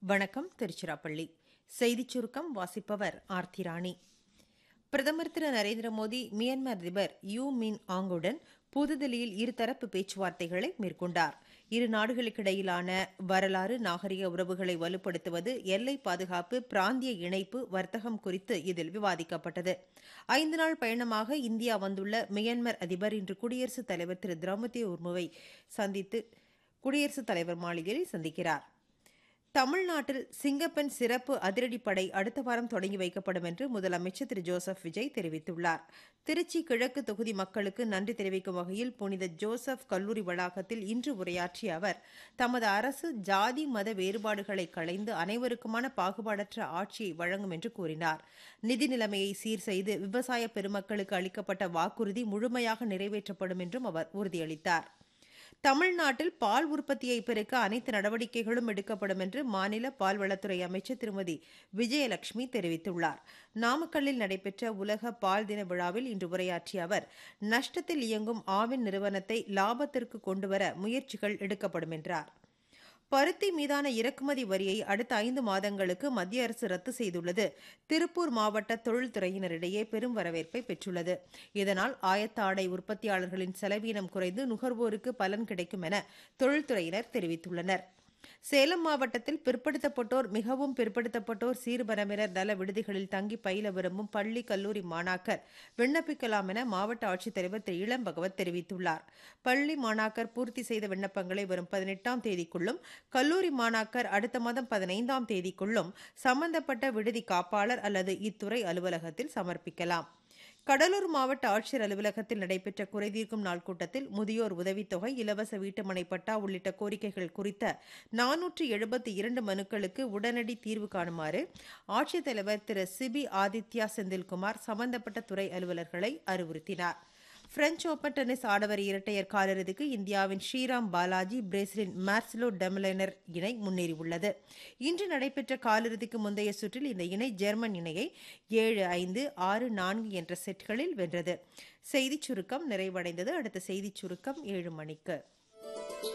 வணக்கம் திருச்சிராப்பள்ளி செய்திச் சுருக்கம் வாசிப்பவர் ஆர்த்தி ராணி பிரதமர் திரு நரேந்திர மோடி மியான்மர் அதிபர் யூ மின் ஆங்குடன் புதுதில்லியில் இருதரப்பு பேச்சுவார்த்தைகளை மேற்கொண்டார் இரு நாடுகளுக்கிடையிலான வரலாறு நாகரிக உறவுகளை வலுப்படுத்துவது எல்லை பாதுகாப்பு பிராந்திய இணைப்பு வர்த்தகம் குறித்து இதில் விவாதிக்கப்பட்டது ஐந்து நாள் பயணமாக இந்தியா வந்துள்ள மியான்மர் அதிபர் இன்று குடியரசுத் தலைவர் திரு திரௌபதி முர்முவை சந்தித்து குடியரசுத் தலைவர் மாளிகையில் சந்திக்கிறார் தமிழ்நாட்டில் சிங்கப்பெண் சிறப்பு அதிரடிப்படை அடுத்த வாரம் தொடங்கி வைக்கப்படும் என்று முதலமைச்சர் திரு ஜோசப் விஜய் தெரிவித்துள்ளார் திருச்சி கிழக்கு தொகுதி மக்களுக்கு நன்றி தெரிவிக்கும் வகையில் புனித ஜோசப் கல்லூரி வளாகத்தில் இன்று உரையாற்றிய அவர் தமது அரசு ஜாதி மத வேறுபாடுகளை களைந்து அனைவருக்குமான பாகுபாடற்ற ஆட்சியை வழங்கும் என்று கூறினார் நிதி நிலைமையை சீர் செய்து விவசாய பெருமக்களுக்கு அளிக்கப்பட்ட வாக்குறுதி முழுமையாக நிறைவேற்றப்படும் என்றும் அவர் உறுதியளித்தார் தமிழ்நாட்டில் பால் உற்பத்தியை பெருக்க அனைத்து நடவடிக்கைகளும் எடுக்கப்படும் என்று மாநில பால்வளத்துறை அமைச்சர் திருமதி விஜயலட்சுமி தெரிவித்துள்ளார் நாமக்கல்லில் நடைபெற்ற உலக பால் தின விழாவில் இன்று உரையாற்றிய அவர் நஷ்டத்தில் இயங்கும் ஆவின் நிறுவனத்தை லாபத்திற்கு கொண்டுவர முயற்சிகள் எடுக்கப்படும் என்றார் பருத்தி மீதான இறக்குமதி வரியை அடுத்த ஐந்து மாதங்களுக்கு மத்திய அரசு ரத்து செய்துள்ளது திருப்பூர் மாவட்ட தொழில்துறையினரிடையே பெரும் வரவேற்பை பெற்றுள்ளது இதனால் ஆயத்த ஆடை உற்பத்தியாளர்களின் செலவீனம் குறைந்து நுகர்வோருக்கு பலன் கிடைக்கும் என தொழில்துறையினர் தெரிவித்துள்ளனர் சேலம் மாவட்டத்தில் பிற்படுத்தப்பட்டோர் மிகவும் பிற்படுத்தப்பட்டோர் சீர்பரம்பினர் நல விடுதிகளில் தங்கி பயில விரும்பும் பள்ளி கல்லூரி மாணாக்கர் விண்ணப்பிக்கலாம் என மாவட்ட ஆட்சித்தலைவர் திரு இளம் பகவத் தெரிவித்துள்ளார் பள்ளி மாணாக்கர் பூர்த்தி செய்த விண்ணப்பங்களை வரும் பதினெட்டாம் தேதிக்குள்ளும் கல்லூரி மாணாக்கர் அடுத்த மாதம் பதினைந்தாம் தேதிக்குள்ளும் சம்பந்தப்பட்ட விடுதி காப்பாளர் அல்லது இத்துறை அலுவலகத்தில் சமர்ப்பிக்கலாம் கடலூர் மாவட்ட ஆட்சியர் அலுவலகத்தில் நடைபெற்ற குறைதீர்க்கும் நாள் கூட்டத்தில் முதியோர் உதவித்தொகை இலவச வீட்டுமனை பட்டா உள்ளிட்ட கோரிக்கைகள் குறித்த நானூற்று எழுபத்தி இரண்டு மனுக்களுக்கு உடனடி தீர்வு காணுமாறு ஆட்சித்தலைவர் திரு சிபி ஆதித்யா செந்தில்குமார் சம்பந்தப்பட்ட துறை அலுவலர்களை அறிவுறுத்தினார் பிரெஞ்ச் ஓபன் டென்னிஸ் ஆடவர் இரட்டையர் காலிறுதிக்கு இந்தியாவின் ஸ்ரீராம் பாலாஜி பிரேசிலின் மார்சிலோ டெமலைனர் இணை முன்னேறியுள்ளது இன்று நடைபெற்ற காலிறுதிக்கு முந்தைய சுற்றில் இந்த இணை ஜெர்மன் இணையை ஏழு ஐந்து ஆறு நான்கு என்ற செட்களில் வென்றது செய்திச் சுருக்கம் நிறைவடைந்தது அடுத்த செய்திச் சுருக்கம் ஏழு மணிக்கு